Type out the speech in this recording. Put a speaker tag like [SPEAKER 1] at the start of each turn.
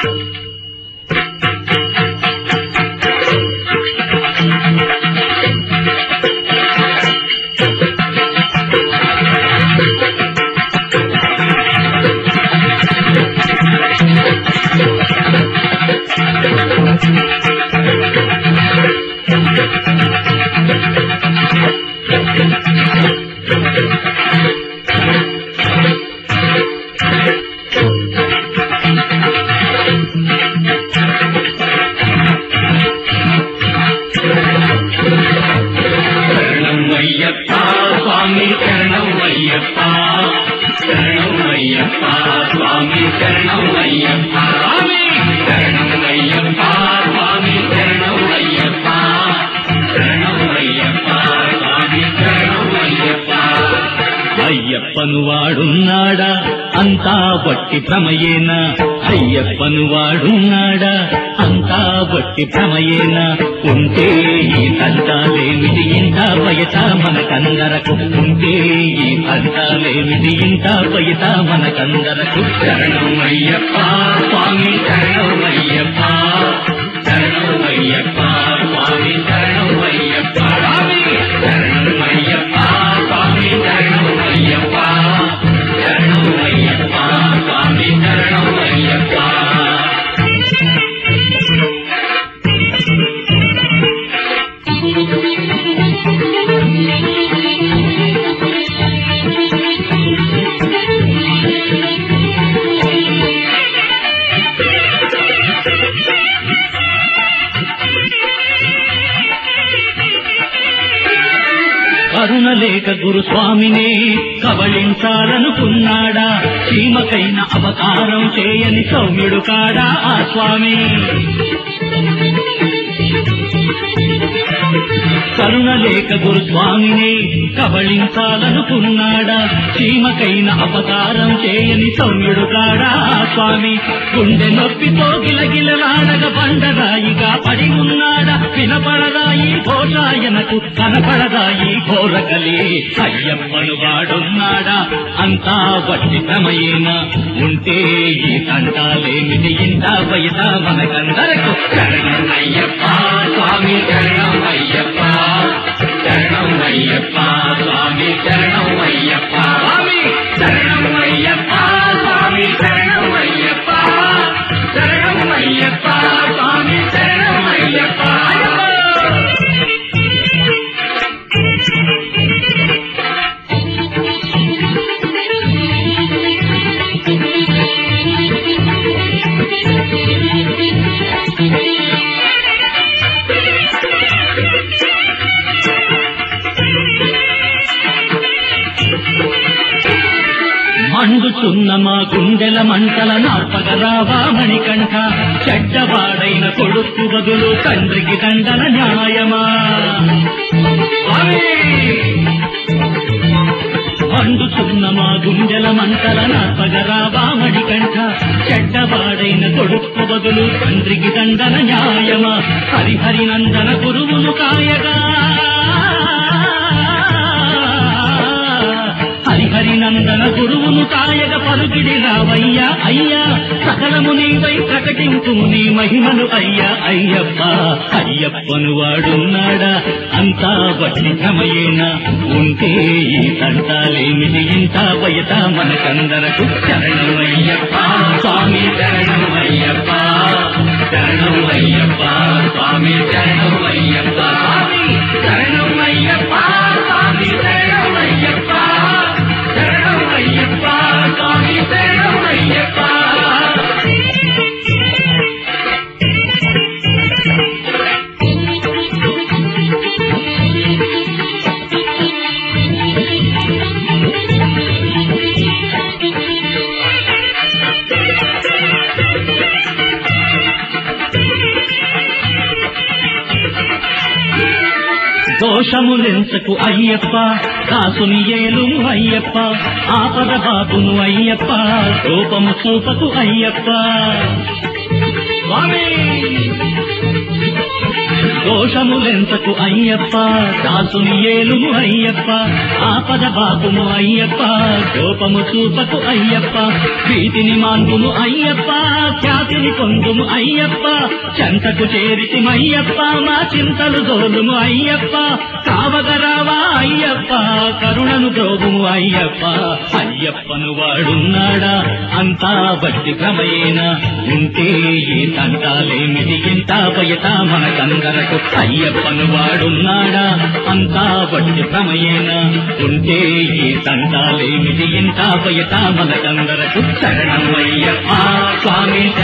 [SPEAKER 1] శరణం అయ్యప్ప స్వామి శరణం అయ్యప్ప శరణం అయ్యప్ప స్వామి శరణం అయ్యప్ప స్వామి శరణం అయ్యప్ప స్వామి శరణం అయ్యప్ప శరణం అయ్యప్ప స్వామి శరణం అయ్యప్ప
[SPEAKER 2] అయ్యప్పను వాడున్నాడా అంతా బట్టి భ్రమయేనా అయ్యప్పను వాడున్నాడా అంతా బట్టి భ్రమయేనా ఉంటే ఈ తంటాలేమిటి ఇంత బయట మనకందరకు ఉంటే ఈ తంటాలేమిటి ఇంత బయట మనకందరకు
[SPEAKER 1] శరణం అయ్యప్ప స్వామి శరణం అయ్యప్ప శరణం అయ్యప్ప స్వామి శరణం అయ్యప్ప స్వామి శరణం అయ్యప్ప స్వామి శరణం అయ్యప్ప శరణం అయ్యప్ప స్వామి శరణం అయ్యప్ప
[SPEAKER 2] కరుణ లేక గురుస్వామినే కబళించాలనుకున్నాడా చీమకైన అవతారం చేయని సౌమ్యుడు కాడా ఆ స్వామి కరుణ లేక గురుస్వామినే కబళించాలనుకున్నాడా చీమకైన అవతారం చేయని సౌమ్యుడు కాడా ఆ స్వామి గుండె నొప్పితో గిలగిలలాడగ బండరాయిగా పడి ఉన్నాడా వినపడదాయి ఘోషాయనకు కనపడదాయి ఘోరకలి అయ్యప్పను వాడున్నాడా అంతా వట్టి క్రమయేన ఉంటే ఈ తంటాలేమిటి ఇంత బయట మనకందరకు
[SPEAKER 1] శరణం అయ్యప్ప స్వామి శరణం అయ్యప్ప శరణం అయ్యప్ప స్వామి శరణం అయ్యప్ప స్వామి శరణం అయ్యప్ప స్వామి శరణం అయ్యప్ప శరణం అయ్యప్ప స్వామి శరణం అయ్యప్ప
[SPEAKER 2] మండుచున్న మా గుండెల మంటల నాపగరావా మణికంఠ చెడ్డవాడైన కొడుకు బదులు తండ్రికి దండన న్యాయమా మండుచున్న మా గుండెల మంటల నాపగరావా మణికంఠ చెడ్డవాడైన కొడుకు బదులు తండ్రికి దండన న్యాయమా హరిహరి నందన గురువును కాయగా హరిహరి నందన గురువును కాయగ పలుకిడి రావయ్యా అయ్యా సకలము నీవై ప్రకటించు నీ మహిమను అయ్యా అయ్యప్ప అయ్యప్పను వాడున్నాడా అంతా బట్టి క్రమయేనా ఉంటే ఈ తంటాలేమిటి ఇంత బయట మనకందరకు
[SPEAKER 1] శరణం అయ్యప్ప స్వామి శరణం అయ్యప్ప శరణం అయ్యప్ప స్వామి శరణం అయ్యప్ప స్వామి శరణం అయ్యప్ప స్వామి శరణం అయ్యప్ప శరణం అయ్యప్ప స్వామి శరణం అయ్యప్ప
[SPEAKER 2] దోషములెంచకు అయ్యప్ప దాసుని ఏలుము అయ్యప్ప ఆపద బాబును అయ్యప్ప రూపము చూపకు అయ్యప్ప స్వామి దోషములెంతకు అయ్యప్ప దాసుని ఏలుము అయ్యప్ప ఆపద బాపుము అయ్యప్ప కోపము చూపకు అయ్యప్ప ప్రీతిని మాన్పుము అయ్యప్ప ఖ్యాతి శాంతిని పొందుము అయ్యప్ప చెంతకు చేరితిమయ్యప్ప మా చింతలు దోలుము అయ్యప్ప కావగరావా అయ్యప్ప కరుణను బ్రోగుము అయ్యప్ప అయ్యప్పను వాడున్నాడా అంతా బట్టి భ్రమయేన ఉంటే ఈ తంటాలేమిటి ఇంత బయట మనకందరకు అయ్యప్పను వాడున్నాడా అంతా బట్టి భ్రమయేన ఉంటే ఈ తంటాలేమిటి ఇంత బయట మనకందరకు శరణమయ్యప్ప స్వామి